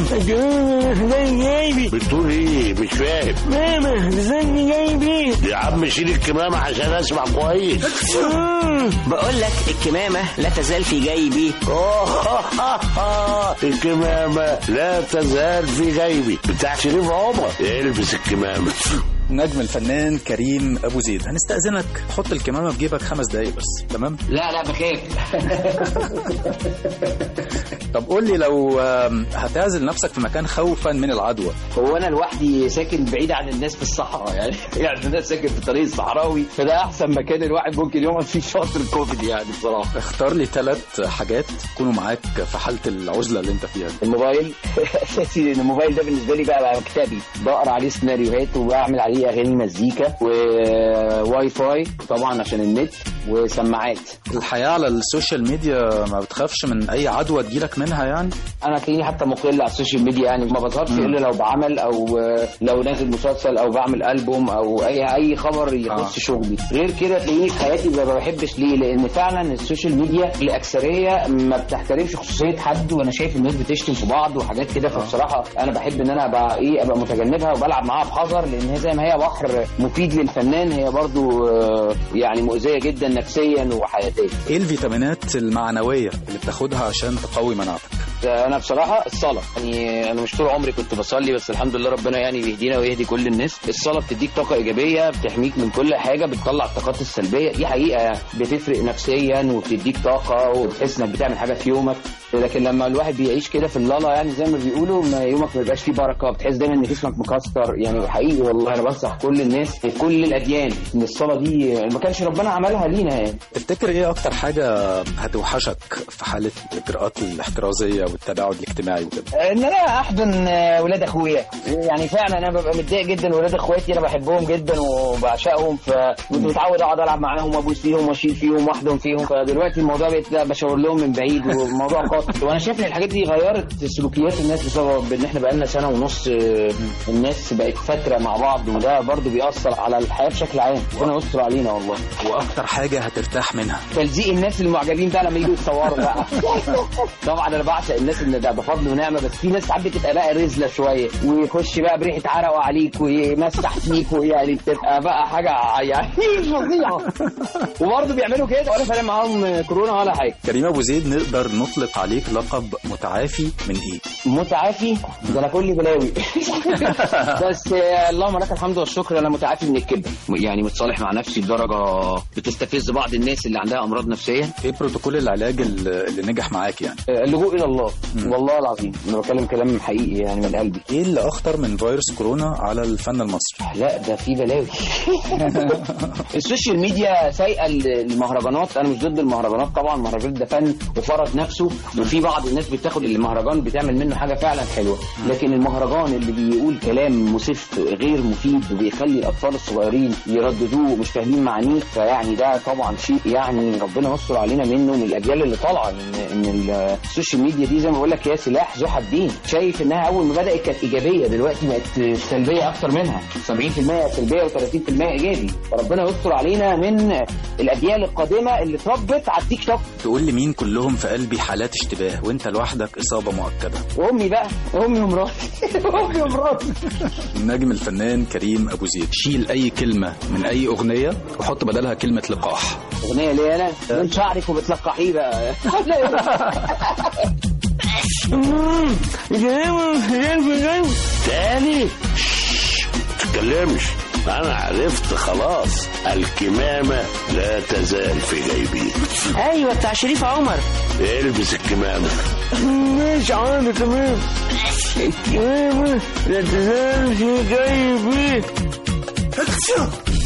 جايبي بتقول ايه مش فاهم ماما زني جايبي يا عم شيل الكمامة عشان اسمع كويس بقول لك الكمامة لا تزال في جيبي الكمامة لا تزال في جيبي بتاع شريف عمر البس الكمامة نجم الفنان كريم ابو زيد هنستاذنك حط الكمامه في جيبك خمس دقايق بس تمام لا لا بخاف طب قول لي لو آم، هتعزل نفسك في مكان خوفا من العدوى هو انا لوحدي ساكن بعيد عن الناس في الصحراء يعني يعني انا ساكن في طريق الصحراوي فده احسن مكان الواحد ممكن يقعد فيه شاطر كوفيد يعني بصراحه اختار لي ثلاث حاجات يكونوا معاك في حاله العزله اللي انت فيها دي. الموبايل اساسي الموبايل ده بالنسبه لي بقى, بقى مكتبي بقرا عليه سيناريوهات وبعمل عليه اغاني مزيكا وواي فاي طبعا عشان النت وسماعات الحياه على السوشيال ميديا ما بتخافش من اي عدوى تجيلك منها يعني انا تلاقيني حتى مقل على السوشيال ميديا يعني ما بظهرش الا لو بعمل او آه، لو نازل مسلسل او بعمل البوم او اي اي خبر يخص آه. شغلي غير كده تلاقيني في حياتي ما بحبش ليه لان فعلا السوشيال ميديا الاكثريه ما بتحترمش خصوصيه حد وانا شايف الناس بتشتم في بعض وحاجات كده فبصراحه انا بحب ان انا ابقى ايه ابقى متجنبها وبلعب معاها بحذر لان هي زي ما هي بحر مفيد للفنان هي برضو آه، يعني مؤذيه جدا نفسيا وحياتيا ايه الفيتامينات المعنويه اللي بتاخدها عشان تقوي مناعتك انا بصراحه الصلاه يعني انا مش طول عمري كنت بصلي بس الحمد لله ربنا يعني بيهدينا ويهدي كل الناس الصلاه بتديك طاقه ايجابيه بتحميك من كل حاجه بتطلع الطاقات السلبيه دي حقيقه يعني بتفرق نفسيا وبتديك طاقه وبتحس انك بتعمل حاجه في يومك لكن لما الواحد بيعيش كده في اللالا يعني زي ما بيقولوا ما يومك ما بيبقاش فيه بركه بتحس دايما ان جسمك مكسر يعني حقيقي والله انا بنصح كل الناس في كل الاديان ان الصلاه دي ما كانش ربنا عملها لينا يعني تفتكر ايه اكتر حاجه هتوحشك في حاله الاجراءات الاحترازيه والتباعد الاجتماعي وكده ان انا احضن آه، ولاد اخويا يعني فعلا انا ببقى متضايق جدا ولاد اخواتي انا بحبهم جدا وبعشقهم فكنت متعود اقعد العب معاهم وابوس فيهم واشيل فيهم واحضن فيهم فدلوقتي الموضوع بقيت لا بشاور لهم من بعيد والموضوع قاسي وانا شايف ان الحاجات دي غيرت سلوكيات الناس بسبب ان احنا بقالنا سنه ونص آه، الناس بقت فتره مع بعض وده برضو بيأثر على الحياه بشكل عام ربنا يستر علينا والله واكتر حاجه هترتاح منها تلزيق الناس المعجبين بقى لما يجوا يتصوروا بقى طبعا انا بعشق الناس اللي ده بفضل ونعمه بس في ناس ساعات بتبقى بقى رزله شويه ويخش بقى بريحه عرقه عليك ويمسح فيك ويعني بتبقى بقى حاجه يعني فظيعه وبرضه بيعملوا كده ولا فارق معاهم كورونا ولا حاجه كريم ابو زيد نقدر نطلق عليك لقب متعافي من ايه متعافي ده انا كل بلاوي بس آه، اللهم لك الحمد والشكر انا متعافي من الكبر يعني متصالح مع نفسي لدرجه بتستفز بعض الناس اللي عندها امراض نفسيه ايه بروتوكول العلاج اللي اللي نجح معاك يعني آه، اللجوء الى الله والله العظيم انا بتكلم كلام حقيقي يعني من قلبي ايه اللي اخطر من فيروس كورونا على الفن المصري لا ده في بلاوي السوشيال ميديا سايقه المهرجانات انا مش ضد المهرجانات طبعا المهرجانات ده فن وفرض نفسه وفي بعض الناس بتاخد المهرجان بتعمل منه حاجه فعلا حلوه لكن المهرجان اللي بيقول كلام مسف غير مفيد وبيخلي الاطفال الصغيرين يرددوه ومش فاهمين معانيه فيعني ده طبعا شيء يعني ربنا يستر علينا منه من الاجيال اللي طالعه ان ان السوشيال ميديا دي زي ما بقول لك هي سلاح ذو حدين شايف انها اول ما بدات كانت ايجابيه دلوقتي بقت سلبيه اكتر منها 70% سلبيه و30% ايجابي فربنا يستر علينا من الاجيال القادمه اللي اتربت على التيك توك تقول لي مين كلهم في قلبي حالات اشتباه وانت لوحدك اصابه مؤكده وامي بقى امي ومراتي امي ومراتي النجم الفنان كريم ابو زيد شيل اي كلمه من اي اغنيه وحط بدلها كلمه لقاح اغنيه ليه انا من شعرك وبتلقحيه بقى تاني شش، تتكلمش انا عرفت خلاص الكمامة لا تزال في جيبي ايوه بتاع شريف عمر البس الكمامة مش عارف تمام الكمامة لا تزال في جيبي